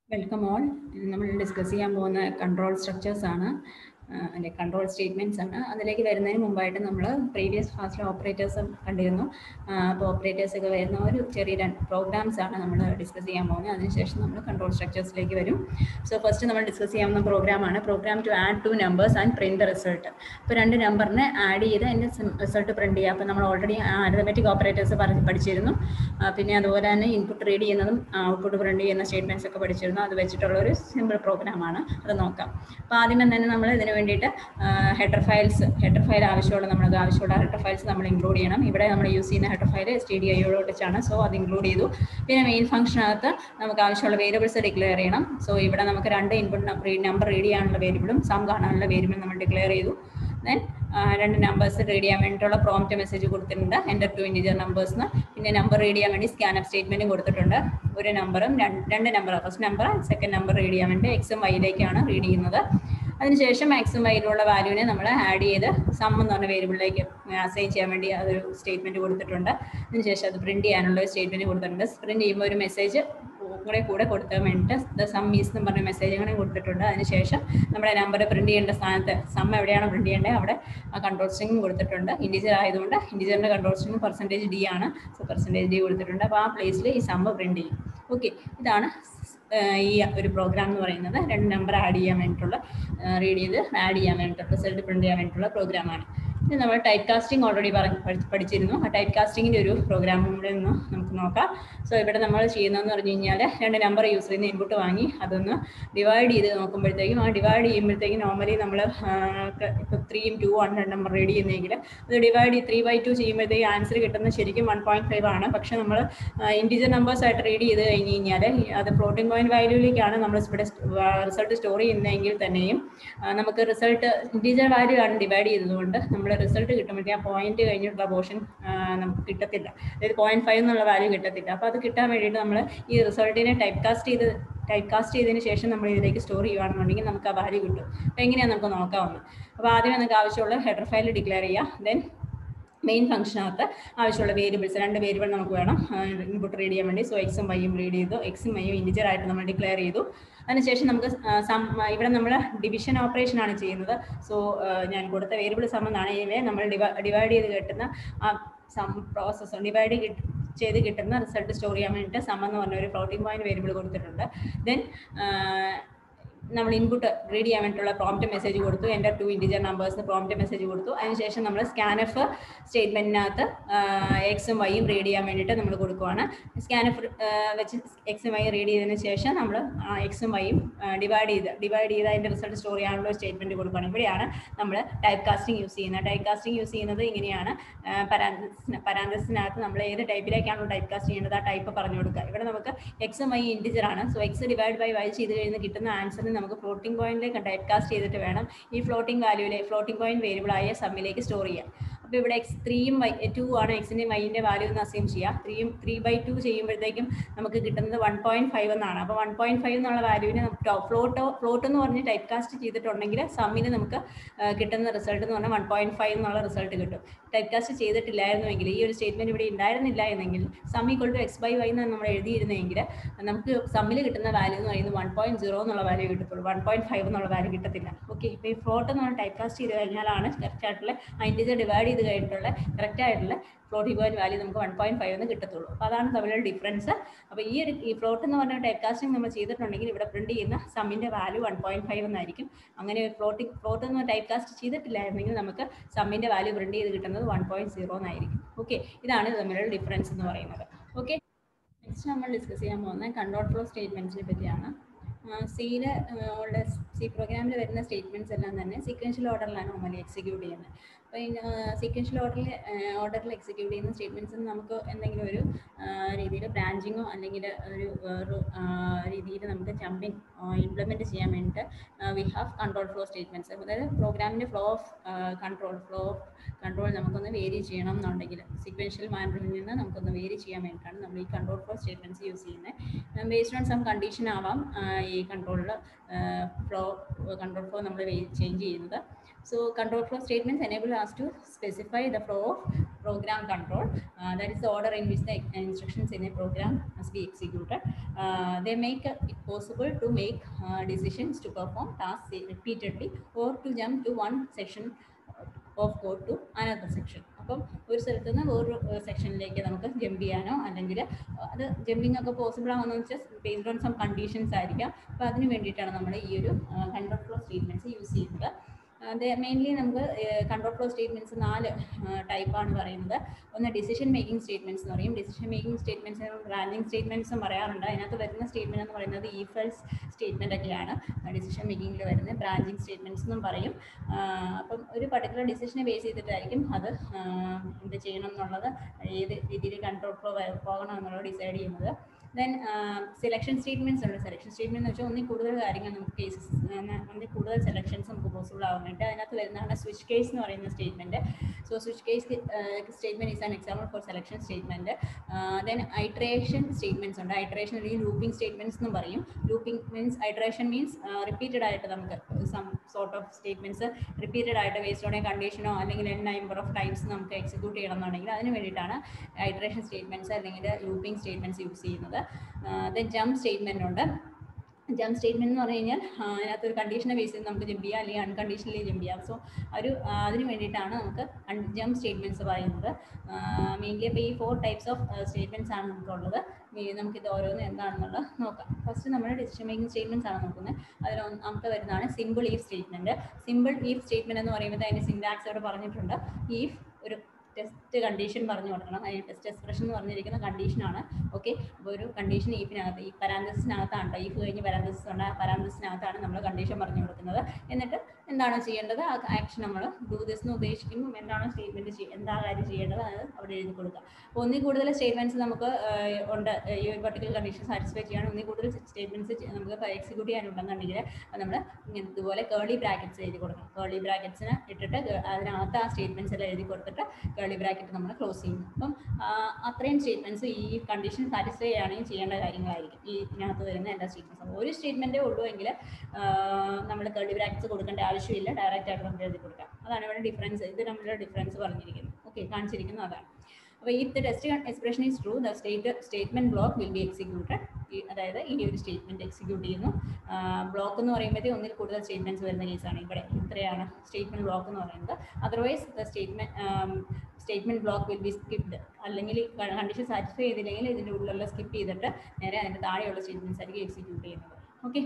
Welcome all നമ്മൾ discuss ചെയ്യാൻ പോകുന്ന കൺട്രോൾ സ്ട്രക്ചേഴ്സ് ആണ് അല്ലെ കൺട്രോൾ സ്റ്റേറ്റ്മെന്റ്സ് ആണ് അതിലേക്ക് വരുന്നതിന് മുമ്പായിട്ട് നമ്മൾ പ്രീവിയസ് ക്ലാസ്സിൽ ഓപ്പറേറ്റേഴ്സ് കണ്ടിരുന്നു അപ്പോൾ ഓപ്പറേറ്റേഴ്സ് ഒക്കെ വരുന്ന ഒരു ചെറിയ രണ്ട് പ്രോഗ്രാംസ് ആണ് നമ്മൾ ഡിസ്കസ് ചെയ്യാൻ പോകുന്നത് അതിനുശേഷം നമ്മൾ കൺട്രോൾ സ്ട്രക്ചേഴ്സിലേക്ക് വരും സോ ഫസ്റ്റ് നമ്മൾ ഡിസ്കസ് ചെയ്യാവുന്ന പ്രോഗ്രാമാണ് program to add two numbers and print the result ഇപ്പോൾ രണ്ട് നമ്പറിനെ ആഡ് ചെയ്ത് അതിൻ്റെ റിസൾട്ട് പ്രിന്റ് ചെയ്യുക അപ്പോൾ നമ്മൾ ഓൾറെഡി അരിതമെറ്റിക് ഓപ്പറേറ്റേഴ്സ് പറഞ്ഞ് പഠിച്ചിരുന്നു ആ, പിന്നെ അതുപോലെ തന്നെ ഇൻപുട്ട് റീഡ് ചെയ്യുന്നതും ഔട്ട്പുട്ട് പ്രിന്റ് ചെയ്യുന്ന സ്റ്റേറ്റ്മെന്റ്സ് ഒക്കെ പഠിച്ചിരുന്നു അത് വെച്ചിട്ടുള്ള ഒരു സിമ്പിൾ പ്രോഗ്രാമാണ് അത് നോക്കാം അപ്പോൾ ആദ്യമേ തന്നെ നമ്മൾ ഇതിന് വേണ്ടിയിട്ട് ഹെഡർ ഫയൽസ് ഹെഡർ ഫയൽ ആവശ്യമുള്ള നമ്മൾക്ക് ആവശ്യമുള്ള ഹെഡർ ഫയൽസ് നമ്മൾ ഇൻക്ലൂഡ് ചെയ്യണം ഇവിടെ നമ്മൾ യൂസ് ചെയ്യുന്ന header file S T D ഐയോടൊച്ചാണ് സോ അത് ഇൻക്ലൂഡ് ചെയ്തു പിന്നെ മെയിൻ ഫംഗ്ഷനകത്ത് നമുക്ക് ആവശ്യമുള്ള വേരിയബിൾസ് ഡിക്ലെയർ ചെയ്യണം സോ ഇവിടെ നമുക്ക് രണ്ട് ഇൻപുട്ട് നമ്പർ റീഡ് ചെയ്യാനുള്ള വേരിയബിളും സം കാണാനുള്ള വേരിയബിളും നമ്മൾ ഡിക്ലെയർ ചെയ്തു ദെൻ രണ്ട് നമ്പേഴ്സ് റീഡ് ചെയ്യാൻ വേണ്ടിയിട്ടുള്ള പ്രോംപ്റ്റ് മെസ്സേജ് കൊടുത്തിട്ടുണ്ട് എൻ്റെ ടു ഇൻഡിജർ നമ്പേഴ്സിന് പിന്നെ നമ്പർ റീഡ് ചെയ്യാൻ വേണ്ടി സ്കാൻ അപ്പ് സ്റ്റേറ്റ്മെൻറ്റും കൊടുത്തിട്ടുണ്ട് ഒരു നമ്പറും രണ്ട് number first number second number read ചെയ്യാൻ വേണ്ടി എക്സും വൈയിലേക്കാണ് റീഡ് ചെയ്യുന്നത് അതിനുശേഷം എക്സും വൈയിലുള്ള വാല്യൂവിനെ നമ്മൾ ആഡ് ചെയ്ത് സം എന്ന് പറഞ്ഞ വേരിയബിളിലേക്ക് അസൈൻ ചെയ്യാൻ വേണ്ടി അതൊരു സ്റ്റേറ്റ്മെൻറ്റ് കൊടുത്തിട്ടുണ്ട് അതിനുശേഷം അത് പ്രിന്റ് ചെയ്യാനുള്ള ഒരു സ്റ്റേറ്റ്മെൻറ്റ് കൊടുത്തിട്ടുണ്ട് പ്രിന്റ് ചെയ്യുമ്പോൾ ഒരു മെസ്സേജ് കൂടെ കൂടെ കൊടുക്കാൻ വേണ്ടിയിട്ട് ദ സം മീസ് എന്ന് പറഞ്ഞ മെസ്സേജ് കൂടെ കൊടുത്തിട്ടുണ്ട് അതിനുശേഷം നമ്മുടെ നമ്പർ പ്രിന്റ് ചെയ്യേണ്ട സ്ഥാനത്ത് സം എവിടെയാണ് പ്രിന്റ് ചെയ്യേണ്ടത് അവിടെ ആ കൺട്രോൾ സ്ട്രിങ് കൊടുത്തിട്ടുണ്ട് ഇൻഡിജർ ആയതുകൊണ്ട് ഇൻഡിജറിന്റെ കൺട്രോൾ സ്ട്രിങ് പെർസെൻറ്റേജ് ഡി ആണ് സോ പെർസെൻറ്റേജ് ഡി കൊടുത്തിട്ടുണ്ട് അപ്പോൾ ആ പ്ലേസിൽ ഈ സമ്മ് പ്രിന്റ് ചെയ്യും ഓക്കെ ഇതാണ് ഈ ഒരു പ്രോഗ്രാം എന്ന് പറയുന്നത് രണ്ട് നമ്പർ ആഡ് ചെയ്യാൻ വേണ്ടിയിട്ടുള്ള റീഡ് ചെയ്ത് ആഡ് ചെയ്യാൻ വേണ്ടിയിട്ടുള്ള റിസൾട്ട് പ്രിന്റ് ചെയ്യാൻ വേണ്ടിയിട്ടുള്ള പ്രോഗ്രാമാണ് ഇത് നമ്മൾ ടൈപ്പ് കാസ്റ്റിംഗ് ഓൾറെഡി പഠിച്ചിരുന്നു ആ ടൈപ്പ് കാസ്റ്റിങ്ങിൻ്റെ ഒരു പ്രോഗ്രാം കൂടെ ഒന്ന് നമുക്ക് നോക്കാം സോ ഇവിടെ നമ്മൾ ചെയ്യുന്നതെന്ന് പറഞ്ഞു കഴിഞ്ഞാൽ രണ്ട് നമ്പർ യൂസ് ചെയ്യുന്ന ഇൻപുട്ട് വാങ്ങി അതൊന്ന് ഡിവൈഡ് ചെയ്ത് നോക്കുമ്പോഴത്തേക്കും ആ ഡിവൈഡ് ചെയ്യുമ്പോഴത്തേക്കും നോർമലി നമ്മൾ ഇപ്പോൾ ത്രീയും ടു ആണ് രണ്ട് നമ്പർ റെഡി ചെയ്യുന്നെങ്കിൽ അത് ഡിവൈഡ് ചെയ്ത് ത്രീ ബൈ ടു ചെയ്യുമ്പോഴത്തേക്ക് ആൻസർ കിട്ടുന്നത് ശരിക്കും വൺ പോയിന്റ് ഫൈവ് ആണ് പക്ഷെ നമ്മൾ ഇൻഡിജർ നമ്പേഴ്സ് ആയിട്ട് റീഡ് ചെയ്ത് കഴിഞ്ഞ് കഴിഞ്ഞാൽ അത് ഫ്ലോട്ടിംഗ് പോയിന്റ് വാല്യൂയിലേക്കാണ് നമ്മൾ ഇവിടെ റിസൾട്ട് സ്റ്റോർ ചെയ്യുന്നതെങ്കിൽ തന്നെയും നമുക്ക് റിസൾട്ട് ഇൻഡിജർ വാല്യൂ ആണ് ഡിവൈഡ് ചെയ്തതുകൊണ്ട് നമ്മൾ റിസൾട്ട് കിട്ടുമ്പോഴത്തേക്ക് ആ പോയിന്റ് കഴിഞ്ഞിട്ടുള്ള പോർഷൻ നമുക്ക് കിട്ടത്തില്ല അതായത് പോയിന്റ് ഫൈവ് എന്നുള്ള വാല്യൂ കിട്ടത്തില്ല അപ്പോൾ അത് കിട്ടാൻ വേണ്ടിയിട്ട് നമ്മൾ ഈ റിസൾട്ടിനെ ടൈപ്പ് കാസ്റ്റ് ചെയ്ത് ടൈപ്പ് കാസ്റ്റ് ചെയ്തതിന് ശേഷം നമ്മൾ ഇതിലേക്ക് സ്റ്റോർ ചെയ്യുകയാണെന്നുണ്ടെങ്കിൽ നമുക്ക് ആ വാല്യൂ കിട്ടും അപ്പോൾ എങ്ങനെയാണ് നമുക്ക് നോക്കാവുന്നത് അപ്പോൾ ആദ്യം നമുക്ക് ആവശ്യമുള്ള ഹെഡർ ഫയൽ ഡിക്ലെയർ ചെയ്യുക ദെൻ മെയിൻ ഫംഗ്ഷനകത്ത് ആവശ്യമുള്ള വേരിയബിൾസ് രണ്ട് വേരിയബിൾ നമുക്ക് വേണം ഇൻപുട്ട് റീഡ് ചെയ്യാൻ വേണ്ടി സോ എക്സും വൈയും റീഡ് ചെയ്തു എക്സും വൈയും ഇൻഡിജർ ആയിട്ട് നമ്മൾ ഡിക്ലെയർ ചെയ്തു അതിനുശേഷം നമുക്ക് സം ഇവിടെ നമ്മൾ ഡിവിഷൻ ഓപ്പറേഷൻ ആണ് ചെയ്യുന്നത് സോ ഞാൻ കൊടുത്ത വേരിയബിൾ സം എന്നാണ് ഇവയെ നമ്മൾ ഡിവൈഡ് ചെയ്ത് കിട്ടുന്ന ആ സം പ്രോസസ്സ് ഡിവൈഡ് ചെയ്ത് കിട്ടുന്ന റിസൾട്ട് സ്റ്റോർ ചെയ്യാൻ വേണ്ടിയിട്ട് സം എന്ന് പറഞ്ഞ ഒരു ഫ്ലോട്ടിംഗ് പോയിന്റ് വേരിയബിൾ കൊടുത്തിട്ടുണ്ട് ദെൻ നമ്മൾ ഇൻപുട്ട് റീഡ് ചെയ്യാൻ വേണ്ടിയിട്ടുള്ള പ്രോംപ്റ്റ് മെസ്സേജ് കൊടുത്തു enter two integer numbers prompt message കൊടുത്തു അതിനുശേഷം നമ്മൾ സ്കാനഫ് സ്റ്റേറ്റ്മെൻറ്റിനകത്ത് എക്സും വൈയും റീഡ് ചെയ്യാൻ വേണ്ടിയിട്ട് നമ്മൾ കൊടുക്കുവാണ് സ്കാനഫ് വെച്ച് എക്സും വൈ റീഡ് ചെയ്തതിന് ശേഷം നമ്മൾ എക്സും വൈയും ഡിവൈഡ് ചെയ്ത് ഡിവൈഡ് ചെയ്ത് അതിൻ്റെ റിസൾട്ട് സ്റ്റോർ ചെയ്യാനുള്ള സ്റ്റേറ്റ്മെൻറ്റ് കൊടുക്കുകയാണ് ഇവിടെയാണ് നമ്മൾ ടൈപ്പ് കാസ്റ്റിംഗ് യൂസ് ചെയ്യുന്നത് ടൈപ്പ് കാസ്റ്റിംഗ് യൂസ് ചെയ്യുന്നത് ഇങ്ങനെയാണ് പരാന്തസിന് പരാന്തസിനകത്ത് നമ്മൾ ഏത് ടൈപ്പിലേക്കാണോ ടൈപ്പ് കാസ്റ്റ് ചെയ്യേണ്ടത് ആ ടൈപ്പ് പറഞ്ഞു കൊടുക്കുക ഇവിടെ നമുക്ക് എക്സും വൈ ഇൻഡിജർ ആണ് so X divide by Y ചെയ്ത് കഴിഞ്ഞ് കിട്ടുന്ന ആൻസറിന് നമുക്ക് ഫ്ലോട്ടിംഗ് പോയിന്റിലേക്ക് ടൈപ്പ് കാസ്റ്റ് ചെയ്തിട്ട് വേണം ഈ ഫ്ലോട്ടിംഗ് വാല്യൂലെ ഫ്ലോട്ടിംഗ് പോയിന്റ് വേരിയബിൾ ആയ സമ്മിലേക്ക് സ്റ്റോർ ചെയ്യാം അപ്പോൾ ഇവിടെ എക്സ് ത്രീയും വൈ ടു ആണ് എക്സിൻ്റെ വൈൻ്റെ വാല്യൂ എന്ന് അസ്യൂം ചെയ്യുക ത്രീയും ത്രീ ബൈ ടു ചെയ്യുമ്പോഴത്തേക്കും നമുക്ക് കിട്ടുന്നത് വൺ പോയിന്റ് ഫൈവ് എന്നാണ് അപ്പോൾ വൺ പോയിന്റ് ഫൈവ് എന്നുള്ള വാല്യൂവിന് ഫ്ലോട്ടോ ഫ്ലോട്ട് എന്ന് പറഞ്ഞ് ടൈപ്പ് കാസ്റ്റ് ചെയ്തിട്ടുണ്ടെങ്കിൽ സമ്മിന് നമുക്ക് കിട്ടുന്ന റിസൾട്ട് എന്ന് പറഞ്ഞാൽ വൺ പോയിന്റ് ഫൈവ് എന്നുള്ള റിസൾട്ട് കിട്ടും ടൈപ്പ് കാസ്റ്റ് ചെയ്തിട്ടില്ലായിരുന്നുവെങ്കിൽ ഈ ഒരു സ്റ്റേറ്റ്മെന്റ് ഇവിടെ ഉണ്ടായിരുന്നില്ല എന്നെങ്കിൽ sum equal to X by Y എന്നാണ് നമ്മൾ എഴുതിയിരുന്നെങ്കിൽ നമുക്ക് സമ്മിൽ കിട്ടുന്ന വാല്യൂ എന്ന് പറയുന്നത് വൺ പോയിന്റ് സീറോ എന്നുള്ള വാല്യൂ കിട്ടത്തുള്ളൂ വൺ പോയിന്റ് ഫൈവ് എന്നുള്ള വാല്യൂ കിട്ടത്തില്ല ഓക്കെ ഇപ്പോൾ ഈ ഫ്ലോട്ട് എന്ന് പറഞ്ഞാൽ ടൈപ്പ് കാസ്റ്റ് ചെയ്ത് കഴിഞ്ഞാലാണ് കറക്റ്റ് ആയിട്ടുള്ള അതിൻ്റെ ഡിവൈഡ് ചെയ്ത് കഴിഞ്ഞിട്ടുള്ള കറക്റ്റ് ആയിട്ടുള്ള ഫ്ലോട്ടിംഗ് പോയിന്റ് വാല്യൂ നമുക്ക് വൺ പോയിന്റ് ഫൈവ് എന്ന് കിട്ടത്തുള്ളൂ അപ്പോൾ അതാണ് തമ്മിലുള്ള ഡിഫറൻസ് അപ്പോൾ ഈ ഒരു ഈ ഫ്ലോട്ട് എന്ന് പറഞ്ഞ ടൈപ്പ് കാസ്റ്റിംഗ് നമ്മൾ ചെയ്തിട്ടുണ്ടെങ്കിൽ ഇവിടെ പ്രിന്റ് ചെയ്യുന്ന സമ്മിന്റെ വാല്യൂ വൺ പോയിന്റ് ഫൈവ് എന്നായിരിക്കും അങ്ങനെ ഫ്ലോട്ടിംഗ് ഫ്ലോട്ട് എന്ന് ടൈപ്പ് കാസ്റ്റ് ചെയ്തിട്ടില്ലായിരുന്നെങ്കിൽ നമുക്ക് സമ്മിന്റെ വാല്യൂ പ്രിന്റ് ചെയ്ത് കിട്ടുന്നത് വൺ പോയിന്റ് സീറോ എന്നായിരിക്കും ഓക്കെ ഇതാണ് തമ്മിലുള്ള ഡിഫറൻസ് എന്ന് പറയുന്നത് ഓക്കെ നെക്സ്റ്റ് നമ്മൾ ഡിസ്കസ് ചെയ്യാൻ പോകുന്നത് കൺട്രോൾ ഫ്ലോ സ്റ്റേറ്റ്മെന്റ്സിനെ പറ്റിയാണ് സിയിൽ ഉള്ള സി പ്രോഗ്രാമിൽ വരുന്ന സ്റ്റേറ്റ്മെന്റ്സ് എല്ലാം തന്നെ സീക്വൻഷ്യൽ ഓർഡറിലാണ് നോർമലി എക്സിക്യൂട്ട് ചെയ്യുന്നത് അപ്പോൾ ഈ സീക്വൻഷ്യൽ ഓർഡറിൽ ഓർഡറിൽ എക്സിക്യൂട്ട് ചെയ്യുന്ന സ്റ്റേറ്റ്മെന്റ്സ് നമുക്ക് എന്തെങ്കിലും ഒരു രീതിയിൽ ബ്രാഞ്ചിങ്ങോ അല്ലെങ്കിൽ ഒരു വേറൊരു രീതിയിൽ നമുക്ക് ജമ്പിങ് ഇംപ്ലിമെൻറ്റ് ചെയ്യാൻ വേണ്ടിയിട്ട് we have control flow statements അതായത് പ്രോഗ്രാമിൻ്റെ flow of control flow of control നമുക്കൊന്ന് വേരി ചെയ്യണം എന്നുണ്ടെങ്കിൽ സീക്വൻഷ്യൽ മാനറിൽ നിന്ന് നമുക്കൊന്ന് വേരി ചെയ്യാൻ വേണ്ടിയിട്ടാണ് നമ്മൾ ഈ കൺട്രോൾ ഫ്ലോ സ്റ്റേറ്റ്മെന്റ്സ് യൂസ് ചെയ്യുന്നത് ബേസ്ഡ് ഓൺ സം കണ്ടീഷൻ ആവാം ഈ കൺട്രോളിൽ ഫ്ലോ കൺട്രോൾ ഫ്ലോ നമ്മൾ ചേഞ്ച് ചെയ്യുന്നത് So control flow statements enable us to specify the flow of program control. Uh, that is the order in which the instructions in a program must be executed. Uh, they make it possible to make uh, decisions to perform tasks repeatedly or to jump to one section of code to another section അപ്പം ഒരു സ്ഥലത്ത് നിന്ന് വേറൊരു സെക്ഷനിലേക്ക് നമുക്ക് jump ചെയ്യാനോ അല്ലെങ്കിൽ അത് ജമ്പിങ് ഒക്കെ പോസിബിൾ ആവുമെന്ന് വെച്ചാൽ ബേസ്ഡ് ഓൺ സം കണ്ടീഷൻസ് ആയിരിക്കാം അപ്പോൾ അതിന് വേണ്ടിയിട്ടാണ് നമ്മൾ ഈ ഒരു കൺട്രോൾ ഫ്ലോ സ്റ്റേറ്റ്മെൻറ്റ്സ് യൂസ് ചെയ്യുന്നത് മെയിൻലി നമുക്ക് കൺട്രോൾ ഫ്ലോ സ്റ്റേറ്റ്മെൻറ്റ്സ് നാല് ടൈപ്പാണ് പറയുന്നത് ഒന്ന് ഡിസിഷൻ മേക്കിംഗ് സ്റ്റേറ്റ്മെൻറ്റ്സ് എന്ന് പറയും ഡിസിഷൻ മേക്കിംഗ് സ്റ്റേറ്റ്മെൻറ്റ്സ് ബ്രാൻഡിങ് സ്റ്റേറ്റ്മെൻറ്റ്സും പറയാറുണ്ട് അതിനകത്ത് വരുന്ന സ്റ്റേറ്റ്മെൻറ്റ് എന്ന് പറയുന്നത് ഈ ഫെൽസ് സ്റ്റേറ്റ്മെൻ്റ് ഒക്കെയാണ് ഡിസിഷൻ മേക്കിങ്ങിൽ വരുന്നത് ബ്രാഞ്ചിങ് സ്റ്റേറ്റ്മെൻറ്റ്സ് എന്നും പറയും അപ്പം ഒരു പർട്ടിക്കുലർ ഡിസിഷനെ ബേസ് ചെയ്തിട്ടായിരിക്കും അത് എന്ത് ചെയ്യണം എന്നുള്ളത് ഏത് രീതിയിൽ കൺട്രോൾ ഫ്ലോ പോകണം എന്നുള്ളത് ഡിസൈഡ് ചെയ്യുന്നത് ദെൻ സെലക്ഷൻ സ്റ്റേറ്റ്മെൻറ്റ്സ് ഉണ്ട് സെലക്ഷൻ സ്റ്റേറ്റ്മെന്റ് എന്ന് വെച്ചാൽ ഒന്നിൽ കൂടുതൽ കാര്യങ്ങൾ നമുക്ക് കേസസ് ഒന്നിൽ കൂടുതൽ സെലക്ഷൻസ് നമുക്ക് പോസിബിൾ ആവാൻ വേണ്ടി അതിനകത്ത് വരുന്നതാണ് സ്വിച്ച് കേസ് എന്ന് പറയുന്ന statement so switch case statement is an example for selection statement then iteration statements ഉണ്ട് ഐട്രേഷൻ അല്ലെങ്കിൽ ലൂപ്പിംഗ് സ്റ്റേറ്റ്മെന്റ്സ് എന്ന് പറയും looping means iteration means repeated ആയിട്ട് നമുക്ക് some sort of statements repeated ആയിട്ട് വേസ്ഡ് ഓൺ എ കണ്ടീഷനോ അല്ലെങ്കിൽ എൻ നമ്പർ ഓഫ് ടൈംസ് നമുക്ക് എക്സിക്യൂട്ട് ചെയ്യണം എന്നുണ്ടെങ്കിൽ അതിന് വേണ്ടിയിട്ടാണ് ഐട്രേഷൻ സ്റ്റേറ്റ്മെന്റ്സ് അല്ലെങ്കിൽ ലൂപ്പിംഗ് സ്റ്റേറ്റ്മെന്റ്സ് യൂസ് ചെയ്യുന്നത് ദെൻ ജംപ് സ്റ്റേറ്റ്മെന്റ് ഉണ്ട് ജംപ് സ്റ്റേറ്റ്മെന്റ് എന്ന് പറഞ്ഞു കഴിഞ്ഞാൽ അതിനകത്ത് ഒരു കണ്ടീഷനെ ബേസ് ചെയ്ത് നമുക്ക് ജമ്പ് ചെയ്യാം അല്ലെങ്കിൽ അൺകണ്ടീഷണലി ജമ്പ് ചെയ്യാം സോ ഒരു അതിന് വേണ്ടിയിട്ടാണ് നമുക്ക് ജംപ് സ്റ്റേറ്റ്മെന്റ്സ് പറയുന്നത് മെയിൻലി അപ്പോൾ ഈ ഫോർ ടൈപ്സ് ഓഫ് സ്റ്റേറ്റ്മെന്റ്സ് ആണ് നമുക്കുള്ളത് നമുക്കിത് ഓരോന്നും എന്താണെന്നുള്ളത് നോക്കാം ഫസ്റ്റ് നമ്മൾ ഡിസിഷൻ മേക്കിംഗ് സ്റ്റേറ്റ്മെന്റ്സ് ആണ് നോക്കുന്നത് അതിൽ നമുക്ക് വരുന്നതാണ് simple if statement simple if statement എന്ന് പറയുമ്പോൾ അതിൻ്റെ സിൻടാക്സ് ഇവിടെ പറഞ്ഞിട്ടുണ്ട് ഈഫ് ഒരു ടെസ്റ്റ് കണ്ടീഷൻ പറഞ്ഞു കൊടുക്കണം അതിന് ടെസ്റ്റ് എക്സ്പ്രഷൻ എന്ന് പറഞ്ഞിരിക്കുന്ന കണ്ടീഷനാണ് ഓക്കെ അപ്പോൾ ഒരു കണ്ടീഷൻ ഈഫിനകത്ത് ഈ പരാന്തസിനകത്താണ് ഈഫ് കഴിഞ്ഞ് പരാന്തസിസ് ഉണ്ട് ആ പരാന്തസിനകത്താണ് നമ്മൾ കണ്ടീഷൻ പറഞ്ഞു കൊടുക്കുന്നത് എന്നിട്ട് എന്താണോ ചെയ്യേണ്ടത് ആ ആക്ഷൻ നമ്മൾ ഡൂ ദിസ് എന്ന് ഉദ്ദേശിക്കുമ്പോൾ എന്താണോ സ്റ്റേറ്റ്മെന്റ് ചെയ്യുക എന്താ കാര്യം ചെയ്യേണ്ടത് അത് അവിടെ എഴുതി കൊടുക്കുക അപ്പോൾ ഒന്നിൽ കൂടുതൽ സ്റ്റേറ്റ്മെന്റ്സ് നമുക്ക് ഉണ്ട് ഈ ഒരു പർട്ടിക്കുലർ കണ്ടീഷൻ സാറ്റിസ്ഫൈ ചെയ്യാൻ ഒന്നിൽ കൂടുതൽ സ്റ്റേറ്റ്മെന്റ്സ് നമുക്ക് എക്സിക്യൂട്ട് ചെയ്യാനുണ്ടെന്നുണ്ടെങ്കിൽ നമ്മൾ ഇതുപോലെ കേളി ബ്രാക്കറ്റ്സ് എഴുതി കൊടുക്കണം കേളി ബ്രാക്കറ്റ്സിന് ഇട്ടിട്ട് അതിനകത്ത് ആ സ്റ്റേറ്റ്മെന്റ്സ് എല്ലാം എഴുതി കൊടുത്തിട്ട് കേളി ബ്രാക്കറ്റ് നമ്മൾ ക്ലോസ് ചെയ്യും അപ്പം അത്രയും സ്റ്റേറ്റ്മെന്റ്സ് ഈ കണ്ടീഷൻ സാറ്റിസ്ഫൈ ചെയ്യുകയാണെങ്കിൽ ചെയ്യേണ്ട കാര്യങ്ങളായിരിക്കും ഈ ഇതിനകത്ത് വരുന്ന എല്ലാ സ്റ്റേറ്റ്മെന്റ്സും ഒരു സ്റ്റേറ്റ്മെന്റേ ഉള്ളൂ എങ്കിൽ നമ്മൾ കേളി ബ്രാക്കറ്റ്സ് കൊടുക്കേണ്ട ആവശ്യമില്ല ഡയറക്റ്റ് ആയിട്ട് നമുക്ക് എഴുതി കൊടുക്കാം അതാണ് ഇവിടെ ഡിഫറൻസ് ഇത് തമ്മിലുള്ള ഡിഫറൻസ് പറഞ്ഞിരിക്കുന്നത് ഓക്കെ കാണിച്ചിരിക്കുന്നത് അതാണ് അപ്പോൾ ഈ test expression is true the state statement block will be executed അതായത് ഈ ഒരു സ്റ്റേറ്റ്മെന്റ് എക്സിക്യൂട്ട് ചെയ്യുന്നു ബ്ലോക്ക് എന്ന് പറയുമ്പോഴത്തേ ഒന്നിൽ കൂടുതൽ സ്റ്റേറ്റ്മെന്റ്സ് വരുന്ന കേസാണ് ഇവിടെ ഇത്രയാണ് സ്റ്റേറ്റ്മെന്റ് ബ്ലോക്ക് എന്ന് പറയുന്നത് otherwise the statement statement block will be skipped അല്ലെങ്കിൽ കണ്ടീഷൻ സാറ്റിസ്ഫൈ ചെയ്തില്ലെങ്കിൽ ഇതിൻ്റെ ഉള്ളിലുള്ള സ്കിപ്പ് ചെയ്തിട്ട് നേരെ അതിൻ്റെ താഴെയുള്ള സ്റ്റേറ്റ്മെന്റ്സ് ആയിരിക്കും എക്സിക്യൂട്ട് ചെയ്യുന്നത് okay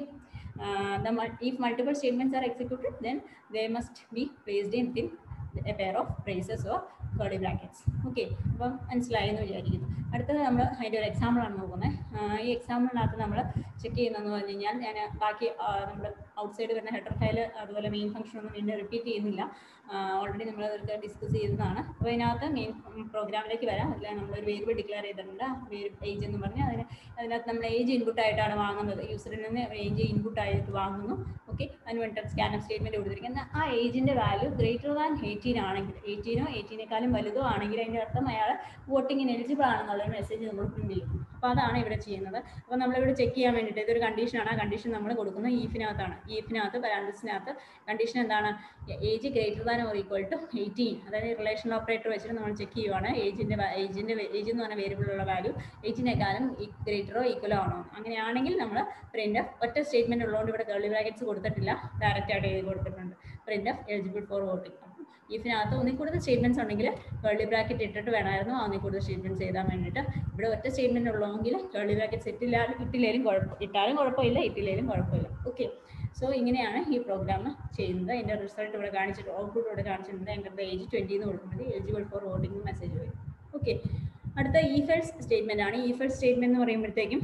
the if multiple statements are executed then they must be placed in within a pair of braces or curly brackets okay അപ്പം മനസ്സിലായി എന്ന് വിചാരിക്കുന്നു അടുത്തത് നമ്മൾ അതിൻ്റെ ഒരു എക്സാമ്പിൾ ആണ് നോക്കുന്നത് ഈ എക്സാമ്പിളിനകത്ത് നമ്മൾ ചെക്ക് ചെയ്യുന്നതെന്ന് പറഞ്ഞു കഴിഞ്ഞാൽ ഞാൻ ബാക്കി നമ്മൾ ഔട്ട്സൈഡ് വരുന്ന ഹെഡർ ഫയൽ അതുപോലെ മെയിൻ ഫംഗ്ഷൻ ഒന്നും വീണ്ടും റിപ്പീറ്റ് ചെയ്യുന്നില്ല ഓൾറെഡി നമ്മൾ അതൊക്കെ ഡിസ്കസ് ചെയ്തതാണ് അപ്പോൾ അതിനകത്ത് മെയിൻ പ്രോഗ്രാമിലേക്ക് വരാം അതിൽ നമ്മളൊരു വേരിയബിൾ ഡിക്ലെയർ ചെയ്തിട്ടുണ്ട് ഏജ് എന്ന് പറഞ്ഞ് അതിന് അതിനകത്ത് നമ്മൾ ഏജ് ഇൻപുട്ട് ആയിട്ടാണ് വാങ്ങുന്നത് യൂസറിൽ നിന്ന് ഏജ് ഇൻപുട്ട് ആയിട്ട് വാങ്ങുന്നു ഓക്കെ അതിന് വേണ്ടിയിട്ട് സ്കാനർ സ്റ്റേറ്റ്മെന്റ് കൊടുത്തിരിക്കുന്നത് ആ ഏജിന്റെ വാല്യൂ ഗ്രേറ്റർ ദാൻ എയ്റ്റീൻ ആണെങ്കിൽ എയ്റ്റീനോ എയ്റ്റീനേക്കാളും വലുതോ ആണെങ്കിൽ അതിൻ്റെ അർത്ഥം അയാൾ വോട്ടിങ്ങിന് എലിജിബിൾ ആണെന്നുള്ള മെസ്സേജ് നമ്മൾ പ്രിന്റ് ചെയ്യും അപ്പോൾ അതാണ് ഇവിടെ ചെയ്യുന്നത് അപ്പോൾ നമ്മളിവിടെ ചെക്ക് ചെയ്യാൻ വേണ്ടിയിട്ട് ഇതൊരു കണ്ടീഷനാണ് ആ കണ്ടീഷൻ നമ്മൾ കൊടുക്കുന്നത് ഈഫിനകത്താണ് ഈഫിനകത്ത് പാരാൻഡസിനകത്ത് കണ്ടീഷൻ എന്താണ് age greater than or equal to eighteen അതായത് റിലേഷൻ ഓപ്പറേറ്റർ വെച്ചിട്ട് നമ്മൾ ചെക്ക് ചെയ്യുവാണ് ഏജിന്റെ ഏജിന്റെ ഏജ് എന്ന് പറഞ്ഞ വേരിയബിളുള്ള വാല്യൂ ഏജിനേക്കാളും ഗ്രേറ്ററോ ഈക്വലോ ആണോ അങ്ങനെയാണെങ്കിൽ നമ്മൾ പ്രിന്റ് ഒറ്റ സ്റ്റേറ്റ്മെന്റ് ഉള്ളതുകൊണ്ട് ഇവിടെ കേളി ബ്രാക്കറ്റ്സ് കൊടുത്തിട്ടില്ല ഡയറക്റ്റ് ആയിട്ട് എഴുതി കൊടുത്തിട്ടുണ്ട് printf eligible for voting ഇഫിനകത്ത് ഒന്നിൽ കൂടുതൽ സ്റ്റേറ്റ്മെന്റ്സ് ഉണ്ടെങ്കിൽ കേളി ബ്രാക്കറ്റ് ഇട്ടിട്ട് വേണമായിരുന്നു ഒന്നിൽ കൂടുതൽ സ്റ്റേറ്റ്മെന്റ്സ് എഴുതാൻ വേണ്ടിയിട്ട് ഇവിടെ ഒറ്റ സ്റ്റേറ്റ്മെന്റ് ഉള്ളതെങ്കിൽ കേളി ബ്രാക്കറ്റ്സ് ഇട്ടില്ലാലും ഇട്ടില്ലേലും കുഴപ്പം ഇട്ടാലും കുഴപ്പമില്ല ഇട്ടില്ലേലും കുഴപ്പമില്ല ഓക്കെ സോ ഇങ്ങനെയാണ് ഈ പ്രോഗ്രാം ചെയ്യുന്നത് അതിൻ്റെ റിസൾട്ട് ഇവിടെ കാണിച്ചിട്ട് ഔട്ട്പുട്ട് ഇവിടെ കാണിച്ചിട്ടുണ്ട് എൻ്റെ ഏജ് ട്വൻറ്റി എന്ന് കൊടുക്കുന്നത് എലിജിബിൾ ഫോർ വോട്ടിംഗ് മെസ്സേജ് വരും ഓക്കെ അടുത്ത ഈഫൽസ് സ്റ്റേറ്റ്മെന്റ് ആണ് ഈഫൽസ് സ്റ്റേറ്റ്മെന്റ് എന്ന് പറയുമ്പോഴത്തേക്കും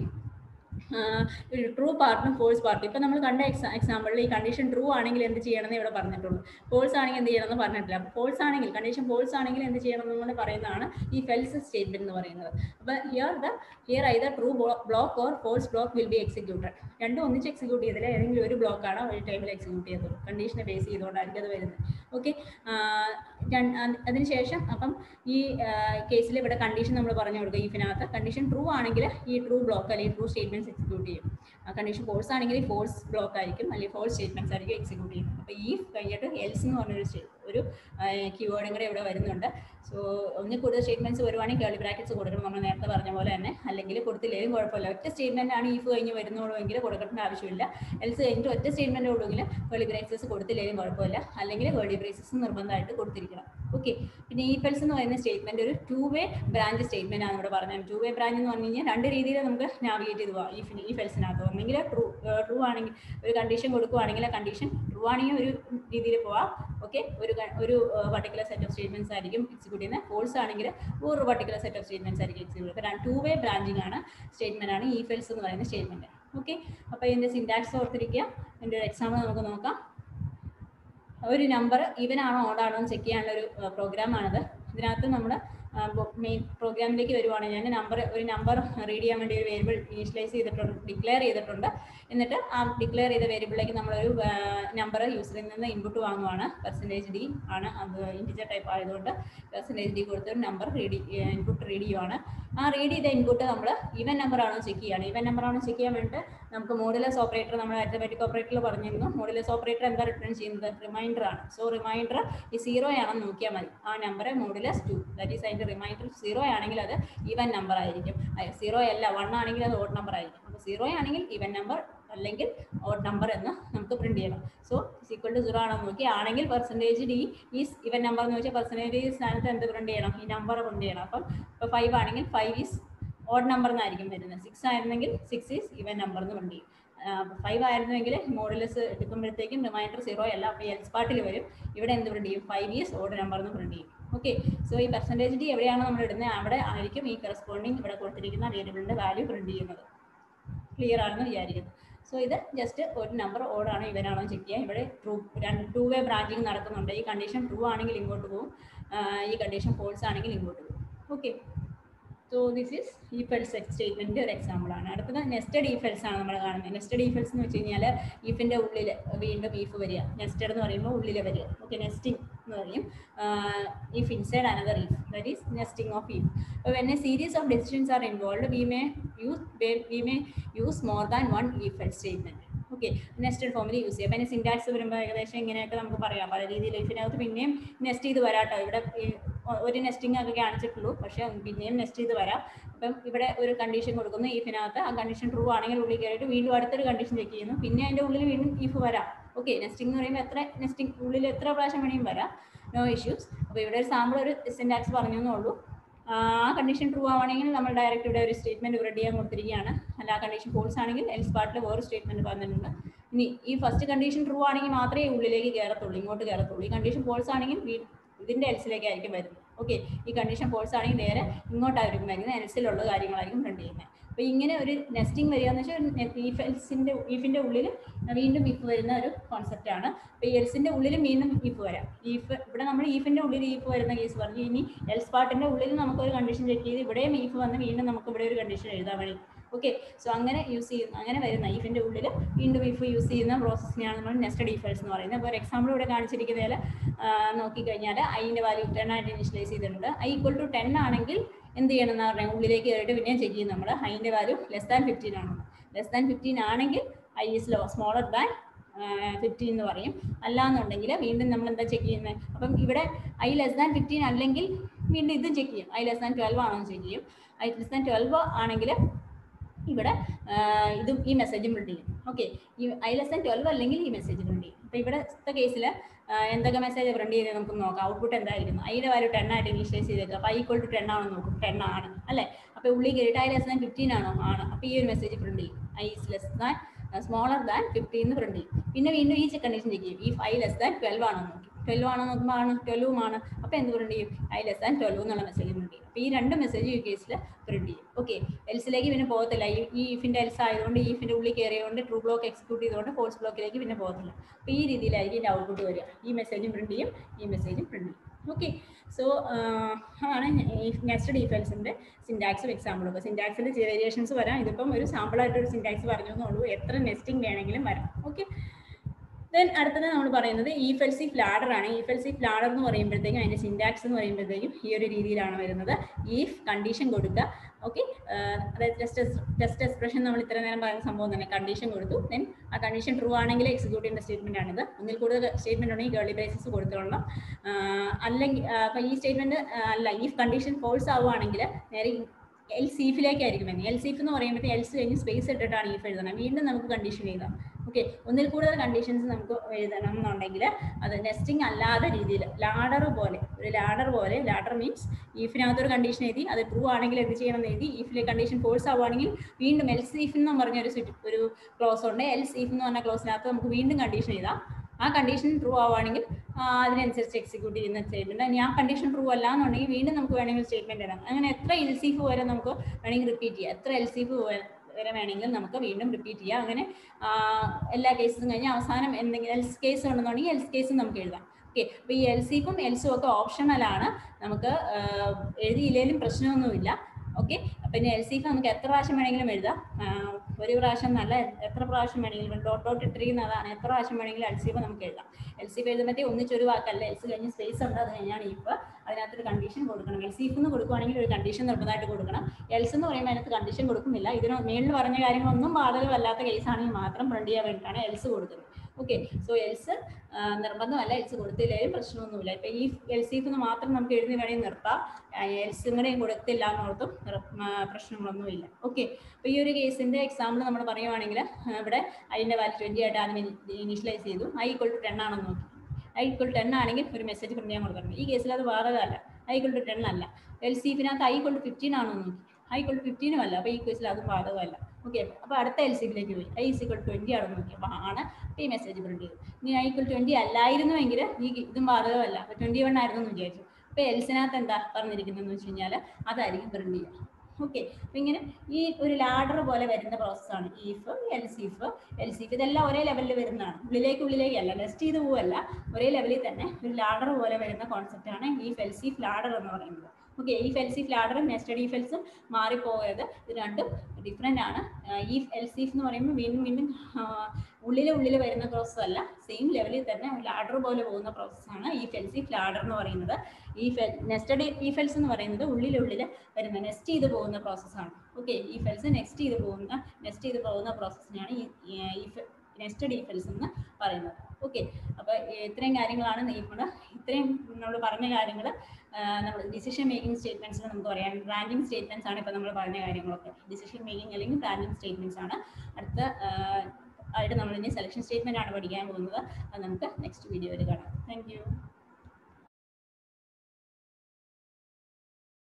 ഒരു ട്രൂ പാർട്ടും ഫോൾസ് പാർട്ടും ഇപ്പം നമ്മൾ കണ്ട എക്സാ എക്സാമ്പിളിൽ ഈ കണ്ടീഷൻ ട്രൂ ആണെങ്കിൽ എന്ത് ചെയ്യണമെന്ന് ഇവിടെ പറഞ്ഞിട്ടുള്ളൂ ഫോൾസ് ആണെങ്കിൽ എന്ത് ചെയ്യണമെന്ന് പറഞ്ഞിട്ടില്ല അപ്പോൾ ഫോൾസ് ആണെങ്കിൽ കണ്ടീഷൻ ഫോൾസ് ആണെങ്കിൽ എന്ത് ചെയ്യണം എന്ന് പറയുന്നതാണ് ഈ ഫെൽസ് സ്റ്റേറ്റ്മെന്റ് എന്ന് പറയുന്നത് അപ്പോൾ here the here either true block or false block will be executed രണ്ടും ഒന്നിച്ച് എക്സിക്യൂട്ട് ചെയ്തില്ല ഏതെങ്കിലും ഒരു ബ്ലോക്കാണ് ഒരു ടൈമിൽ എക്സിക്യൂട്ട് ചെയ്തത് കണ്ടീഷനെ ബേസ് ചെയ്തുകൊണ്ടായിരിക്കും അത് വരുന്നത് ഓക്കെ അതിനുശേഷം അപ്പം ഈ കേസിൽ ഇവിടെ കണ്ടീഷൻ നമ്മൾ പറഞ്ഞു കൊടുക്കുക ഈഫിനകത്ത് കണ്ടീഷൻ ട്രൂ ആണെങ്കിൽ ഈ ട്രൂ ബ്ലോക്ക് അല്ലെങ്കിൽ ട്രൂ സ്റ്റേറ്റ്മെന്റ്സ് എക്സിക്യൂട്ട് ചെയ്യും കണ്ടീഷൻ ഫോൾസ് ആണെങ്കിൽ ഫോൾസ് ബ്ലോക്ക് ആയിരിക്കും അല്ലെങ്കിൽ ഫോൾസ് സ്റ്റേറ്റ്മെന്റ്സ് ആയിരിക്കും എക്സിക്യൂട്ട് ചെയ്യുന്നത് അപ്പോൾ ഈ കഴിഞ്ഞിട്ട് എൽസ് എന്ന് പറഞ്ഞൊരു സ്റ്റേ ഒരു കീവേഡും കൂടെ ഇവിടെ വരുന്നുണ്ട് സോ ഒന്നിൽ കൂടുതൽ സ്റ്റേറ്റ്മെന്റ്സ് വരുവാണെങ്കിൽ കേളി ബ്രാക്കറ്റ്സ് കൊടുക്കണം നമ്മൾ നേരത്തെ പറഞ്ഞ പോലെ തന്നെ അല്ലെങ്കിൽ കൊടുത്തില്ലെങ്കിലും കുഴപ്പമില്ല ഒറ്റ സ്റ്റേറ്റ്മെന്റ് ആണ് ഈഫ് കഴിഞ്ഞ് വരുന്നുള്ളൂവെങ്കിൽ കൊടുക്കേണ്ട ആവശ്യമില്ല എൽസ് കഴിഞ്ഞിട്ട് ഒറ്റ സ്റ്റേറ്റ്മെന്റ് ഉള്ളൂവെങ്കിൽ കേളി ബ്രേസസ് കൊടുത്തില്ലെങ്കിലും കുഴപ്പമില്ല അല്ലെങ്കിൽ കേളി ബ്രേസസ് നിർബന്ധമായിട്ട് കൊടുത്തിരിക്കണം ഓക്കെ പിന്നെ ഈ ഫെൽസ് എന്ന് പറയുന്ന സ്റ്റേറ്റ്മെന്റ് ഒരു ടു വേ ബ്രാഞ്ച് സ്റ്റേറ്റ്മെന്റ് ആണ് ഇവിടെ പറഞ്ഞത് ടു വേ ബ്രാഞ്ച് എന്ന് പറഞ്ഞു കഴിഞ്ഞാൽ രണ്ട് രീതിയിൽ നമുക്ക് നാവിഗേറ്റ് ചെയ്ത് പോകാം ഈ ഈ ഫെൽസിനകത്ത് ഒന്നെങ്കിൽ ട്രൂ ട്രൂ ആണെങ്കിൽ ഒരു കണ്ടീഷൻ കൊടുക്കുവാണെങ്കിൽ ആ കണ്ടീഷൻ ട്രൂ ആണെങ്കിൽ ഒരു രീതിയിൽ പോവാം ഓക്കെ ഒരു ഒരു പർട്ടിക്കുലർ സെറ്റ് ഓഫ് സ്റ്റേറ്റ്മെന്റ്സ് ആയിരിക്കും എക്സിക്യൂട്ട് ചെയ്യുന്നത് ഫോൾസ് ആണെങ്കിൽ ഒരു പർട്ടിക്കുലർ സെറ്റ് ഓഫ് സ്റ്റേറ്റ്മെന്റ്സ് ആയിരിക്കും എക്സിക്യൂട്ട് ചെയ്യുന്നത് ടു വേ ബ്രാഞ്ചിങ് ആണ് സ്റ്റേറ്റ്മെന്റ് ആണ് ഈ ഫെൽസ് എന്ന് പറയുന്ന സ്റ്റേറ്റ്മെന്റ് ഓക്കെ അപ്പോൾ ഇതിന്റെ സിൻടാക്സ് ഓർത്തിരിക്കുക ഇതിന്റെ ഒരു എക്സാമ്പിൾ നമുക്ക് നോക്കാം ഒരു നമ്പർ ഈവൻ ആണോ ഓടാണോ എന്ന് ചെക്ക് ചെയ്യാനുള്ള ഒരു പ്രോഗ്രാമാണിത് ഇതിനകത്ത് നമ്മൾ മെയിൻ പ്രോഗ്രാമിലേക്ക് വരുവാണ് ഞാൻ നമ്പർ ഒരു നമ്പർ റീഡ് ചെയ്യാൻ വേണ്ടി ഒരു വേരിയബിൾ ഇനീഷ്യലൈസ് ചെയ്തിട്ടുണ്ട് ഡിക്ലെയർ ചെയ്തിട്ടുണ്ട് എന്നിട്ട് ആ ഡിക്ലെയർ ചെയ്ത വേരിയബിളിലേക്ക് നമ്മളൊരു നമ്പർ യൂസറിൽ നിന്ന് ഇൻപുട്ട് വാങ്ങുവാണ് പെർസെൻറ്റേജ് ഡി ആണ് അത് ഇൻറ്റിജർ ടൈപ്പ് ആയതുകൊണ്ട് പെർസെൻറ്റേജ് ഡി കൊടുത്തൊരു നമ്പർ റീഡ് ഇൻപുട്ട് റീഡ് ചെയ്യുവാണ് ആ റീഡ് ചെയ്ത ഇൻപുട്ട് നമ്മൾ ഈവൻ നമ്പർ ആണോ ചെക്ക് ചെയ്യാണ് ഈവൻ നമ്പർ ആണോ ചെക്ക് ചെയ്യാൻ വേണ്ടിയിട്ട് നമുക്ക് മോഡുലസ് ഓപ്പറേറ്റർ നമ്മൾ അരിത്തമെറ്റിക് ഓപ്പറേറ്ററിൽ പറഞ്ഞിരുന്നു മോഡുലസ് ഓപ്പറേറ്റർ എന്താ റിട്ടേൺ ചെയ്യുന്നത് റിമൈൻഡർ ആണ് സോ റിമൈൻഡർ ഈ സീറോ ആണെന്ന് നോക്കിയാൽ മതി ആ number modulus two that is അതിൻ്റെ റിമൈൻഡർ സീറോ ആണെങ്കിൽ അത് ഈവൻ നമ്പർ ആയിരിക്കും സീറോ അല്ല വൺ ആണെങ്കിൽ അത് ഓഡ് നമ്പർ ആയിരിക്കും അപ്പോൾ സീറോ ആണെങ്കിൽ ഈവൻ നമ്പർ അല്ലെങ്കിൽ ഓഡ് നമ്പർ എന്ന് നമുക്ക് പ്രിന്റ് ചെയ്യണം സോ ഈക്വൽ ടു സീറോ ആണെന്ന് നോക്കി ആണെങ്കിൽ പെർസെൻറ്റേജ് ഡി ഈ ഇവൻ നമ്പർ എന്ന് വെച്ചാൽ പെർസെൻറ്റേജ് സ്ഥാനത്ത് എന്ത് പ്രിന്റ് ചെയ്യണം ഈ നമ്പർ പ്രിന്റ് ചെയ്യണം അപ്പം ഇപ്പോൾ ഫൈവ് ആണെങ്കിൽ ഫൈവ് ഈസ് ഓഡ് നമ്പർ എന്നായിരിക്കും വരുന്നത് സിക്സ് ആയിരുന്നെങ്കിൽ സിക്സ് ഈസ് ഇവൻ നമ്പർ എന്ന് പ്രിന്റ് ചെയ്യും ഫൈവ് ആയിരുന്നെങ്കിൽ മോഡുലസ് എടുക്കുമ്പോഴത്തേക്കും റിമൈൻഡർ സീറോ അല്ല അപ്പോൾ എൽസ് പാർട്ടിൽ വരും ഇവിടെ എന്ത് പ്രിന്റ് ചെയ്യും ഫൈവ് ഈസ് ഓഡ് നമ്പർ എന്ന് പ്രിന്റ് ചെയ്യും ഓക്കെ സോ ഈ പെർസെൻറ്റേജ് ഡി എവിടെയാണ് നമ്മൾ ഇടുന്നത് അവിടെ ആയിരിക്കും ഈ കറസ്പോണ്ടിങ് ഇവിടെ കൊടുത്തിരിക്കുന്ന വേരിയബിളിന്റെ വാല്യൂ പ്രിന്റ് ചെയ്യുന്നത് ക്ലിയർ ആണെന്ന് വിചാരിക്കുന്നു സോ ഇത് ജസ്റ്റ് ഒരു നമ്പർ ഓടാണോ ഇവരാണോ ചെക്ക് ചെയ്യുക ഇവിടെ ട്രൂ രണ്ട് ടു വേ ബ്രാഞ്ചിങ് നടക്കുന്നുണ്ട് ഈ കണ്ടീഷൻ ട്രൂ ആണെങ്കിൽ ഇങ്ങോട്ട് പോകും ഈ കണ്ടീഷൻ ഫോൾസ് ആണെങ്കിൽ ഇങ്ങോട്ട് പോകും okay so this is if else സ്റ്റേറ്റ്മെൻറ്റിൻ്റെ ഒരു എക്സാമ്പിൾ ആണ് അടുത്തത് നെസ്റ്റഡ് ഈ ഫെൽസ് ആണ് നമ്മൾ കാണുന്നത് നെസ്റ്റഡ് ഈ ഫെൽസ് എന്ന് വെച്ച് കഴിഞ്ഞാൽ ഈഫിൻ്റെ ഉള്ളിൽ വീണ്ടും ഈഫ് വരിക നെസ്റ്റഡ് എന്ന് പറയുമ്പോൾ ഉള്ളിൽ വരിക ഓക്കെ നെസ്റ്റിംഗ് എന്ന് പറയും if inside another if that is nesting of if അപ്പോൾ when a series of decisions are involve we may use we may use more than one if else statement okay nested ഫോമിൽ use ചെയ്യാം പിന്നെ syntax വരുമ്പോൾ ഏകദേശം ഇങ്ങനെയൊക്കെ നമുക്ക് പറയാം പല രീതിയിൽ ഇതിനകത്ത് പിന്നെയും നെസ്റ്റ് ചെയ്ത് വരാട്ടോ ഇവിടെ ഒരു നെസ്റ്റിംഗ് ഒക്കെ കാണിച്ചിട്ടുള്ളൂ പക്ഷേ പിന്നെയും നെസ്റ്റ് ചെയ്ത് വരാം അപ്പം ഇവിടെ ഒരു കണ്ടീഷൻ കൊടുക്കുന്നു ഈഫിനകത്ത് ആ കണ്ടീഷൻ ട്രൂ ആണെങ്കിൽ ഉള്ളിൽ കയറിയിട്ട് വീണ്ടും അടുത്തൊരു കണ്ടീഷൻ ചെക്ക് ചെയ്യുന്നു പിന്നെ അതിൻ്റെ ഉള്ളിൽ വീണ്ടും ഈഫ് വരാം ഓക്കെ നെസ്റ്റിംഗ് എന്ന് പറയുമ്പോൾ എത്ര നെസ്റ്റിംഗ് ഉള്ളിൽ എത്ര പ്രാവശ്യം വേണമെങ്കിലും വരാം നോ ഇഷ്യൂസ് അപ്പോൾ ഇവിടെ ഒരു സാമ്പിൾ ഒരു സിൻടാക്സ് പറഞ്ഞു എന്നുള്ളൂ ആ കണ്ടീഷൻ ട്രൂ ആവണമെങ്കിൽ നമ്മൾ ഡയറക്റ്റ് ഇവിടെ ഒരു സ്റ്റേറ്റ്മെന്റ് റെഡി ചെയ്യാൻ കൊടുത്തിരിക്കുകയാണ് അല്ല ആ കണ്ടീഷൻ ഫോൾസ് ആണെങ്കിൽ എൽസ് പാർട്ടിൽ വേറെ സ്റ്റേറ്റ്മെന്റ് പറഞ്ഞിട്ടുണ്ട് ഇനി ഈ ഫസ്റ്റ് കണ്ടീഷൻ ട്രൂ ആണെങ്കിൽ മാത്രമേ ഉള്ളിലേക്ക് കയറത്തുള്ളൂ ഇങ്ങോട്ട് കയറത്തുള്ളൂ ഈ കണ്ടീഷൻ ഫോൾസ് ആണെങ്കിൽ ഇതിന്റെ എൽസിലേക്ക് ആയിരിക്കും വരുന്നത് ഓക്കെ ഈ കണ്ടീഷൻ ഫോൾസ് ആണെങ്കിൽ നേരെ ഇങ്ങോട്ടായിരിക്കും വരുന്നത് എൽസിലുള്ള കാര്യങ്ങളായിരിക്കും പ്രിന്റ് ചെയ്യുന്നത് അപ്പോൾ ഇങ്ങനെ ഒരു നെസ്റ്റിംഗ് വരിക എന്ന് വെച്ചാൽ ഈഫ് എൽസിന്റെ ഈഫിന്റെ ഉള്ളിൽ വീണ്ടും ഈഫ് വരുന്ന ഒരു കോൺസെപ്റ്റ് ആണ് അപ്പോൾ ഈ എൽസിന്റെ ഉള്ളിൽ വീണ്ടും ഈഫ് വരാം ഈഫ് ഇവിടെ നമ്മൾ ഈഫിന്റെ ഉള്ളിൽ ഈഫ് വരുന്ന കേസ് പറഞ്ഞു ഇനി എൽസ് പാർട്ടിന്റെ ഉള്ളിൽ നമുക്ക് ഒരു കണ്ടീഷൻ ചെക്ക് ചെയ്ത് ഇവിടെയും ഈഫ് വന്ന് വീണ്ടും നമുക്ക് ഇവിടെ ഒരു കണ്ടീഷൻ എഴുതാൻ വേണ്ടി ഓക്കെ സോ അങ്ങനെ യൂസ് ചെയ്യുന്ന അങ്ങനെ വരുന്ന ഈഫിന്റെ ഉള്ളിൽ വീണ്ടും ഈഫ് യൂസ് ചെയ്യുന്ന പ്രോസസ്സിനെയാണ് നമ്മൾ നെസ്റ്റഡ് ഈഫേഴ്സ് എന്ന് പറയുന്നത് അപ്പോൾ ഒരു എക്സാമ്പിൾ ഇവിടെ കാണിച്ചിരിക്കുന്നതിൽ നോക്കിക്കഴിഞ്ഞാൽ ഐൻ്റെ വാല്യൂ ടെൻ ആയിട്ട് ഇനിഷ്യലൈസ് ചെയ്തിട്ടുണ്ട് ഐ ഈക്വൽ ടു ടെൻ ആണെങ്കിൽ എന്ത് ചെയ്യണം എന്ന് പറഞ്ഞാൽ ഉള്ളിലേക്ക് കയറിയിട്ട് പിന്നെയും ചെക്ക് ചെയ്യും നമ്മൾ ഐൻ്റെ വാല്യൂ ലെസ് ദാൻ ഫിഫ്റ്റീൻ ആണ് ലെസ് ദാൻ ഫിഫ്റ്റീൻ ആണെങ്കിൽ I is low smaller than fifteen എന്ന് പറയും അല്ലാന്നുണ്ടെങ്കിൽ വീണ്ടും നമ്മൾ എന്താ ചെക്ക് ചെയ്യുന്നത് അപ്പം ഇവിടെ ഐ ലെസ് ദാൻ ഫിഫ്റ്റീൻ അല്ലെങ്കിൽ വീണ്ടും ഇതും ചെക്ക് ചെയ്യും ഐ ലെസ് ദാൻ ട്വൽവ് ആണോ ചെക്ക് ചെയ്യും ഐ ലെസ് ദാൻ ട്വൽവ് ആണെങ്കിൽ ഇവിടെ ഇതും ഈ മെസ്സേജും പ്രിന്റ് ചെയ്യും ഓക്കെ ഈ ഐ ലെസ് ദാൻ ട്വൽവ് അല്ലെങ്കിൽ ഈ മെസ്സേജ് പ്രിന്റ് ചെയ്യും അപ്പോൾ ഇവിടുത്തെ കേസിൽ എന്തൊക്കെ മെസ്സേജ് പ്രിന്റ് ചെയ്ത് നമുക്ക് നോക്കാം ഔട്ട്പുട്ട് എന്തായിരുന്നു ഐയുടെ വാല്യൂ ടെൻ ആയിട്ട് ഇനീഷ്യലൈസ് ചെയ്തേക്കുക അപ്പോൾ ഐ ഈക്വൽ ടു ടെൻ ആണോ നോക്കും ടെൻ ആണ് അല്ലേ അപ്പോൾ ഉള്ളിൽ കയറിയിട്ട് ഐ ലെസ് ദാൻ ഫിഫ്റ്റീൻ ആണോ ആണ് അപ്പോൾ ഈ ഒരു മെസ്സേജ് പ്രിന്റ് ചെയ്യും I is less than smaller than fifteen എന്ന് പ്രിന്റ് ചെയ്യും പിന്നെ വീണ്ടും ഈ കണ്ടീഷൻ ചെക്ക് ചെയ്യും ഈ ഫൈവ് ലെസ് ദാൻ ട്വൽവ് ആണോ നോക്കി ട്വൽവ് ആണോ നോക്കുമ്പോൾ ആണ് ട്വൽവും ആണ് അപ്പോൾ എന്ത് പ്രിന്റ് ചെയ്യും ഐ ലെസ് ദാൻ ട്വൽവ് എന്നുള്ള മെസ്സേജ് പ്രിന്റ് ചെയ്യും അപ്പോൾ ഈ രണ്ട് മെസ്സേജ് ഈ കേസിൽ പ്രിന്റ് ചെയ്യും ഓക്കെ എൽസിലേക്ക് പിന്നെ പോകത്തില്ല ഈ ഈ ഇഫിൻ്റെ എൽസ് ആയതുകൊണ്ട് ഈ ഇഫിൻ്റെ ഉള്ളിൽ കയറിയതുകൊണ്ട് ട്രൂ ബ്ലോക്ക് എക്സിക്യൂട്ട് ചെയ്തുകൊണ്ട് ഫോൾസ് ബ്ലോക്കിലേക്ക് പിന്നെ പോകത്തില്ല അപ്പോൾ ഈ രീതിയിലായിരിക്കും ഇതിൻ്റെ ഔട്ട്പുട്ട് വരിക ഈ മെസ്സേജും പ്രിന്റ് ചെയ്യും ഈ മെസ്സേജും പ്രിന്റ് ചെയ്യും ഓക്കെ സോ ആണ് നെക്സ്റ്റ് ഡീഫെൻസിൻ്റെ സിൻടാക്സും എക്സാമ്പിളും സിൻടാക്സിൻ്റെ വേരിയേഷൻസ് വരാം ഇതിപ്പം ഒരു സാമ്പിളായിട്ട് ഒരു സിൻടാക്സ് പറഞ്ഞു എന്നുള്ളൂ എത്ര നെസ്റ്റിംഗ് വേണമെങ്കിലും വരാം ഓക്കെ ദെൻ അടുത്തത് നമ്മൾ പറയുന്നത് ഈഫെൽസിഫ് ലാഡർ ആണ് ഈഫെൽസിഫ് ലാഡർ എന്ന് പറയുമ്പോഴത്തേക്കും അതിന്റെ സിൻഡാക്സ് എന്ന് പറയുമ്പോഴത്തേക്കും ഈ ഒരു രീതിയിലാണ് വരുന്നത് ഈഫ് കണ്ടീഷൻ കൊടുക്കുക ഓക്കെ അതായത് ടെസ്റ്റ് ടെസ്റ്റ് എക്സ്പ്രഷൻ നമ്മൾ ഇത്ര നേരം പറയുന്ന സംഭവം തന്നെ കണ്ടീഷൻ കൊടുത്തു ദെൻ ആ കണ്ടീഷൻ ട്രൂ ആണെങ്കിൽ എക്സിക്യൂട്ട് ചെയ്യേണ്ട സ്റ്റേറ്റ്മെന്റ് ആണിത് ഒന്നിൽ കൂടുതൽ സ്റ്റേറ്റ്മെന്റ് ഉണ്ടെങ്കിൽ ഗേളി ബേസിസ് കൊടുത്തോളണം അല്ലെങ്കിൽ അപ്പൊ ഈ സ്റ്റേറ്റ്മെന്റ് അല്ല ഈഫ് കണ്ടീഷൻ ഫോൾസ് ആവുകയാണെങ്കിൽ നേരെ എൽ സീഫിലേക്കായിരിക്കും വരുന്നത് എൽ സീഫ് എന്ന് പറയുമ്പോഴത്തെ എൽസ് കഴിഞ്ഞ് സ്പേസ് ഇട്ടിട്ടാണ് ഈഫ് എഴുതണം വീണ്ടും നമുക്ക് കണ്ടീഷൻ എഴുതാം ഓക്കെ ഒന്നിൽ കൂടുതൽ കണ്ടീഷൻസ് നമുക്ക് എഴുതണം എന്നുണ്ടെങ്കിൽ അത് നെസ്റ്റിംഗ് അല്ലാത്ത രീതിയിൽ ലാഡർ പോലെ ഒരു ലാഡർ പോലെ ലാഡർ മീൻസ് ഈഫിനകത്ത് ഒരു കണ്ടീഷൻ എഴുതി അത് ട്രൂ ആണെങ്കിൽ എന്ത് ചെയ്യണം എന്ന് എഴുതി ഈഫിലെ കണ്ടീഷൻ ഫോഴ്സ് ആവുകയാണെങ്കിൽ വീണ്ടും എൽ സീഫ് എന്ന് പറഞ്ഞ ഒരു സിറ്റ് ഒരു ക്ലോസ് ഉണ്ട് എൽ സീഫ് എന്ന് പറഞ്ഞ ക്ലോസിനകത്ത് നമുക്ക് വീണ്ടും കണ്ടീഷൻ എഴുതാം ആ കണ്ടീഷൻ ട്രൂ ആവുകയാണെങ്കിൽ അതിനനുസരിച്ച് എക്സിക്യൂട്ട് ചെയ്യുന്ന സ്റ്റേറ്റ്മെന്റ് ഇനി ആ കണ്ടീഷൻ ട്രൂ അല്ല എന്നുണ്ടെങ്കിൽ വീണ്ടും നമുക്ക് വേണമെങ്കിൽ സ്റ്റേറ്റ്മെന്റ് ഇടാം അങ്ങനെ എത്ര എൽ സീഫ് വരെ നമുക്ക് വേണമെങ്കിൽ റിപ്പീറ്റ് ചെയ്യാം എത്ര എൽ സീഫ് വരെ വേണമെങ്കിൽ നമുക്ക് വീണ്ടും റിപ്പീറ്റ് ചെയ്യാം അങ്ങനെ എല്ലാ കേസും കഴിഞ്ഞ് അവസാനം എന്തെങ്കിലും എൽസ് കേസ് ഉണ്ടെന്നുണ്ടെങ്കിൽ എൽസ് കേസും നമുക്ക് എഴുതാം ഓക്കെ അപ്പോൾ ഈ എൽ സീഫും എൽസും ഒക്കെ ഓപ്ഷണലാണ് നമുക്ക് എഴുതിയില്ലെങ്കിലും പ്രശ്നമൊന്നുമില്ല ഓക്കെ പിന്നെ എൽ സീഫ് നമുക്ക് എത്ര പ്രാവശ്യം വേണമെങ്കിലും എഴുതാം ഒരു പ്രാവശ്യം നല്ല എത്ര പ്രാവശ്യം വേണമെങ്കിലും ഡോട്ട് ഡോട്ട് ഇട്ടിരിക്കുന്നതാണ് എത്ര പ്രാവശ്യം വേണമെങ്കിലും എൽ സീഫ് നമുക്ക് എഴുതാം എൽ സീഫ് എഴുതുമ്പോഴത്തേ ഒന്നിച്ചൊരു വാക്കല്ല എൽസ് കഴിഞ്ഞ് സ്പേസ് ഉണ്ട് അത് കഴിഞ്ഞാണ് ഇഫ് അതിനകത്തൊരു കണ്ടീഷൻ കൊടുക്കണം എൽ സീഫ് എന്ന് കൊടുക്കുവാണെങ്കിൽ ഒരു കണ്ടീഷൻ നിർബന്ധമായിട്ട് കൊടുക്കണം എൽസ് എന്ന് പറയുമ്പോൾ അതിനകത്ത് കണ്ടീഷൻ കൊടുക്കുന്നില്ല ഇതിന് മേളിൽ പറഞ്ഞ കാര്യങ്ങളൊന്നും ബാധകമല്ലാത്ത കേസാണെങ്കിൽ മാത്രം പ്രിന്റ് ചെയ്യാൻ വേണ്ടിയിട്ടാണ് എൽസ് കൊടുക്കുന്നത് ഓക്കെ സോ എൽസ് നിർബന്ധമല്ല എൽസ് കൊടുത്തില്ലെങ്കിലും പ്രശ്നമൊന്നുമില്ല ഇപ്പൊ ഈ എൽസീഫ് എന്ന് മാത്രം നമുക്ക് എഴുതി വേണമെങ്കിൽ നിർത്താം എൽസും കൂടെയും കൊടുത്തില്ല എന്നോർത്തും പ്രശ്നങ്ങളൊന്നുമില്ല ഓക്കെ അപ്പൊ ഈ ഒരു കേസിന്റെ എക്സാമ്പിൾ നമ്മൾ പറയുവാണെങ്കിൽ ഇവിടെ അതിന്റെ വാല്യൂ ട്വന്റി ആയിട്ട് ആദ്യം ഇനീഷ്യലൈസ് ചെയ്തു ഐ ഈക്വൾ ടു ടെൻ ആണെന്ന് നോക്കി ഐ ഈക്വൾ ടെൻ ആണെങ്കിൽ ഒരു മെസ്സേജ് പ്രിന്റ് ചെയ്യാൻ കൊടുക്കണം ഈ കേസിൽ അത് ബാധകമല്ല ഐ ഈക്വൾ ടു ടെൻ അല്ല എൽ സീഫിനകത്ത് ഐ ഈക്വൾ ടു ഫിഫ്റ്റീൻ ആണെന്ന് നോക്കി ഐ ഈക്വൾ ടു ഫിഫ്റ്റീനും അല്ല അപ്പോൾ ഈ കേസിൽ അതും ബാധകമല്ല ഓക്കെ അപ്പോൾ അടുത്ത എൽ സീഫിലേക്ക് പോയി ഐ ഈക്വൾ ട്വന്റി ആണെന്ന് നോക്കി അപ്പോൾ ആണ് ഈ മെസ്സേജ് പ്രിന്റ് ചെയ്തു ഇനി ഐ ഈക്വൾ ട്വന്റി അല്ലായിരുന്നുവെങ്കിൽ ഈ ഇതും ബാധകമല്ല അപ്പോൾ ട്വന്റി വൺ ആയിരുന്നു എന്ന് വിചാരിച്ചു അപ്പോൾ എൽസിനകത്ത് എന്താ പറഞ്ഞിരിക്കുന്നതെന്ന് വെച്ച് കഴിഞ്ഞാൽ അതായിരിക്കും പ്രിന്റ് ചെയ്യുക ഓക്കെ അപ്പൊ ഇങ്ങനെ ഈ ഒരു ലാഡർ പോലെ വരുന്ന പ്രോസസ്സാണ് if else if else if ഇതെല്ലാം ഒരേ ലെവലിൽ വരുന്നതാണ് ഉള്ളിലേക്ക് ഉള്ളിലേക്ക് അല്ല നെസ്റ്റ് ചെയ്ത് പോവല്ല ഒരേ ലെവലിൽ തന്നെ ഒരു ലാഡർ പോലെ വരുന്ന കോൺസെപ്റ്റ് ആണ് ഈഫ് എൽ സീഫ് ലാഡർ എന്ന് പറയുന്നത് ഓക്കെ ഈ ഫെൽസീഫ് ലാഡറും നെസ്റ്റഡ് ഈ ഫെൽസും മാറിപ്പോയത് ഇത് രണ്ടും ഡിഫറെൻ്റ് ആണ് ഈ എൽസീഫ് എന്ന് പറയുമ്പോൾ വീണ്ടും വീണ്ടും ഉള്ളിൽ ഉള്ളിൽ വരുന്ന പ്രോസസ്സ് അല്ല സെയിം ലെവലിൽ തന്നെ ലാഡർ പോലെ പോകുന്ന പ്രോസസ്സാണ് ഈ ഫെൽസീഫ് ലാഡർ എന്ന് പറയുന്നത് ഈ ഫെൽ നെസ്റ്റഡ് ഈ ഫെൽസ് എന്ന് പറയുന്നത് ഉള്ളിലുള്ളിൽ വരുന്ന നെസ്റ്റ് ചെയ്ത് പോകുന്ന പ്രോസസ്സാണ് ഓക്കെ ഈ ഫെൽസ് നെക്സ്റ്റ് ചെയ്ത് പോകുന്ന നെസ്റ്റ് ചെയ്ത് പോകുന്ന പ്രോസസ്സിനാണ് ഈ നെസ്റ്റഡ് ഈ ഫെൽസ് എന്ന് പറയുന്നത് ഓക്കെ അപ്പോൾ ഇത്രയും കാര്യങ്ങളാണ് നമ്മൾ ഇത്രയും നമ്മൾ പറഞ്ഞ കാര്യങ്ങൾ നമ്മൾ ഡിസിഷൻ മേക്കിംഗ് സ്റ്റേറ്റ്മെന്റ്സിൽ നമുക്ക് പറയാം ബ്രാൻഡിങ് സ്റ്റേറ്റ്മെന്റ്സ് ആണ് ഇപ്പോൾ നമ്മൾ പറഞ്ഞ കാര്യങ്ങളൊക്കെ ഡിസിഷൻ മേക്കിംഗ് അല്ലെങ്കിൽ ബ്രാൻഡിങ് സ്റ്റേറ്റ്മെന്റ്സ് ആണ് അടുത്ത ആയിട്ട് നമ്മൾ ഇനി സെലക്ഷൻ സ്റ്റേറ്റ്മെന്റ് ആണ് പഠിക്കാൻ പോകുന്നത് അത് നമുക്ക് നെക്സ്റ്റ് വീഡിയോയിൽ കാണാം താങ്ക്